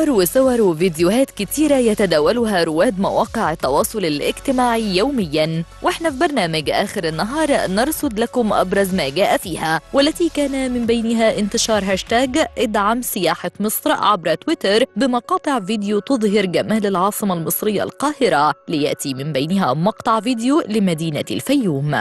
أخبار وصور وفيديوهات كتيرة يتداولها رواد مواقع التواصل الاجتماعي يوميا واحنا في برنامج آخر النهار نرصد لكم أبرز ما جاء فيها والتي كان من بينها انتشار هاشتاج ادعم سياحة مصر عبر تويتر بمقاطع فيديو تظهر جمال العاصمة المصرية القاهرة ليأتي من بينها مقطع فيديو لمدينة الفيوم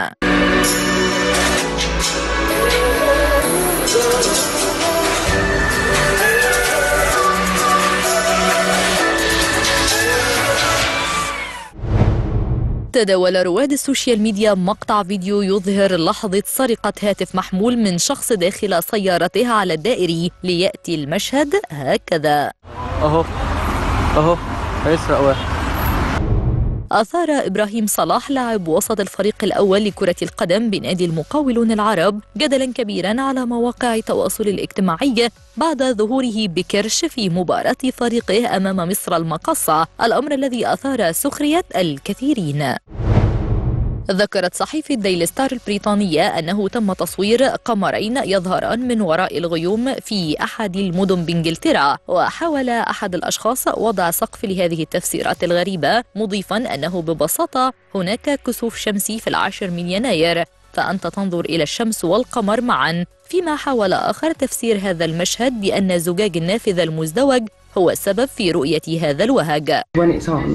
تداول رواد السوشيال ميديا مقطع فيديو يظهر لحظة سرقة هاتف محمول من شخص داخل سيارته على الدائري ليأتي المشهد هكذا اهو اهو هيسرق واحد أثار إبراهيم صلاح لاعب وسط الفريق الأول لكرة القدم بنادي المقاولون العرب جدلا كبيرا على مواقع التواصل الاجتماعي بعد ظهوره بكرش في مباراة فريقه أمام مصر المقصة الأمر الذي أثار سخرية الكثيرين ذكرت صحيفة ديلي ستار البريطانية أنه تم تصوير قمرين يظهران من وراء الغيوم في أحد المدن بإنجلترا وحاول أحد الأشخاص وضع سقف لهذه التفسيرات الغريبة مضيفا أنه ببساطة هناك كسوف شمسي في العاشر من يناير فأنت تنظر إلى الشمس والقمر معا فيما حاول آخر تفسير هذا المشهد بأن زجاج النافذة المزدوج هو السبب في رؤية هذا الوهج when it's on.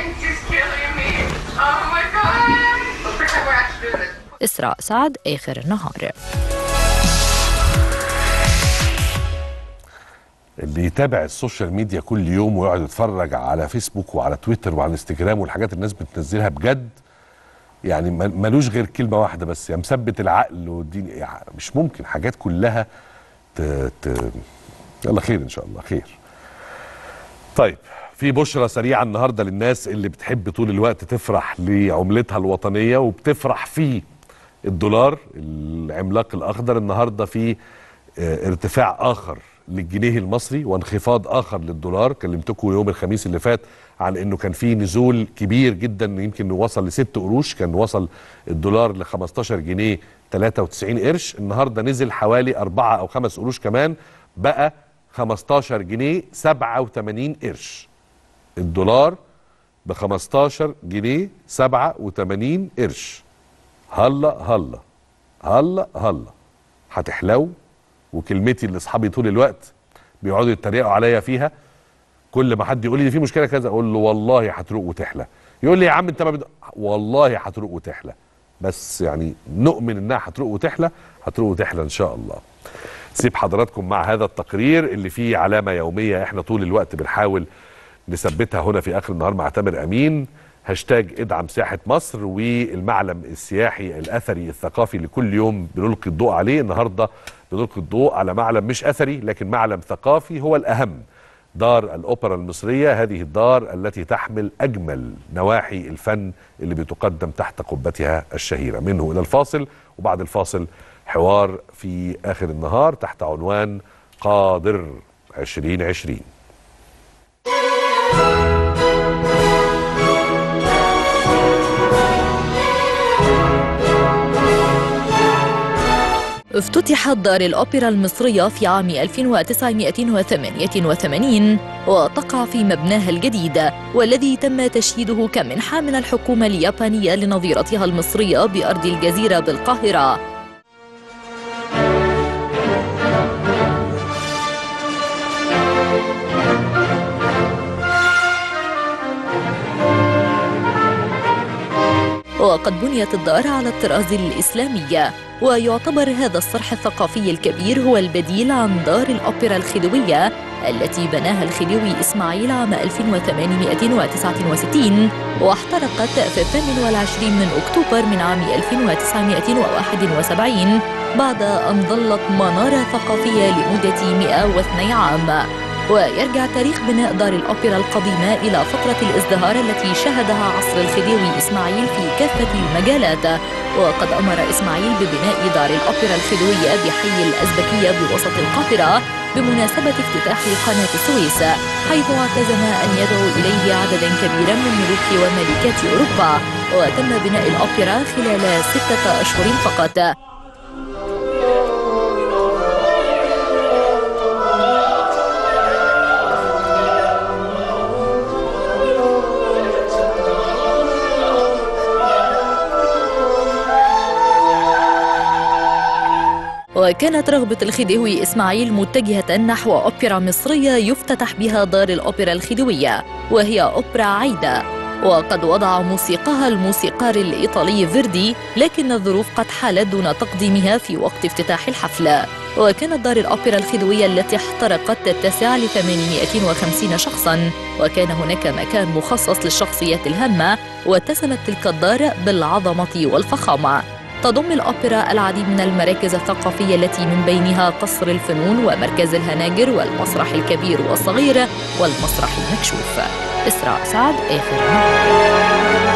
إسراء سعد آخر النهار اللي يتابع السوشيال ميديا كل يوم ويقعد يتفرج على فيسبوك وعلى تويتر وعلى انستجرام والحاجات الناس بتنزلها بجد يعني ما- ملوش غير كلمه واحده بس يا مثبت العقل والدين يعني مش ممكن حاجات كلها ت... ت... يلا خير ان شاء الله خير طيب في بشرة سريعة النهاردة للناس اللي بتحب طول الوقت تفرح لعملتها الوطنية وبتفرح في الدولار العملاق الأخضر النهاردة في آه، ارتفاع آخر للجنيه المصري وانخفاض آخر للدولار كلمتكم يوم الخميس اللي فات عن انه كان في نزول كبير جدا يمكن وصل لست قروش كان وصل الدولار ل 15 جنيه 93 قرش النهارده نزل حوالي 4 او 5 قروش كمان بقى 15 جنيه 87 قرش الدولار ب 15 جنيه 87 قرش هلا هلا هلا هلا هتحلو وكلمتي اللي اصحابي طول الوقت بيقعدوا يتريقوا عليا فيها كل ما حد يقول لي دي في مشكله كذا اقول له والله هتروق وتحلى يقول لي يا عم انت ما بد... والله هتروق وتحلى بس يعني نؤمن انها هتروق وتحلى هتروق وتحلى ان شاء الله سيب حضراتكم مع هذا التقرير اللي فيه علامه يوميه احنا طول الوقت بنحاول نثبتها هنا في اخر النهار مع تامر امين هاشتاج ادعم سياحة مصر والمعلم السياحي الأثري الثقافي اللي كل يوم بنلقي الضوء عليه النهاردة بنلقي الضوء على معلم مش أثري لكن معلم ثقافي هو الأهم دار الأوبرا المصرية هذه الدار التي تحمل أجمل نواحي الفن اللي بتقدم تحت قبتها الشهيرة منه إلى الفاصل وبعد الفاصل حوار في آخر النهار تحت عنوان قادر 2020 افتتحت دار الأوبرا المصرية في عام 1988 وتقع في مبناها الجديد والذي تم تشييده كمنحة من الحكومة اليابانية لنظيرتها المصرية بأرض الجزيرة بالقاهرة وقد بنيت الدار على الطراز الإسلامي ويعتبر هذا الصرح الثقافي الكبير هو البديل عن دار الأوبرا الخديوية التي بناها الخديوي إسماعيل عام 1869 واحترقت في 28 من أكتوبر من عام 1971 بعد أن ظلت منارة ثقافية لمدة 102 عام ويرجع تاريخ بناء دار الأوبرا القديمة إلى فترة الازدهار التي شهدها عصر الخديوي إسماعيل في كافة المجالات وقد أمر إسماعيل ببناء دار الأوبرا الخديوية بحي الأزبكية بوسط القاهرة بمناسبة افتتاح قناة السويس حيث اعتزم أن يدعو إليه عددا كبيرا من ملوك وملكات أوروبا وتم بناء الأوبرا خلال ستة أشهر فقط وكانت رغبة الخديوي إسماعيل متجهة نحو أوبرا مصرية يفتتح بها دار الأوبرا الخديوية وهي أوبرا عايدة وقد وضع موسيقاها الموسيقار الإيطالي فيردي لكن الظروف قد حالت دون تقديمها في وقت افتتاح الحفلة وكانت دار الأوبرا الخديوية التي احترقت تتسع ل 850 شخصاً وكان هناك مكان مخصص للشخصيات الهامة واتسمت تلك الدار بالعظمة والفخامة تضم الأوبرا العديد من المراكز الثقافية التي من بينها قصر الفنون ومركز الهناجر والمسرح الكبير والصغير والمسرح المكشوف إسراء سعد آخر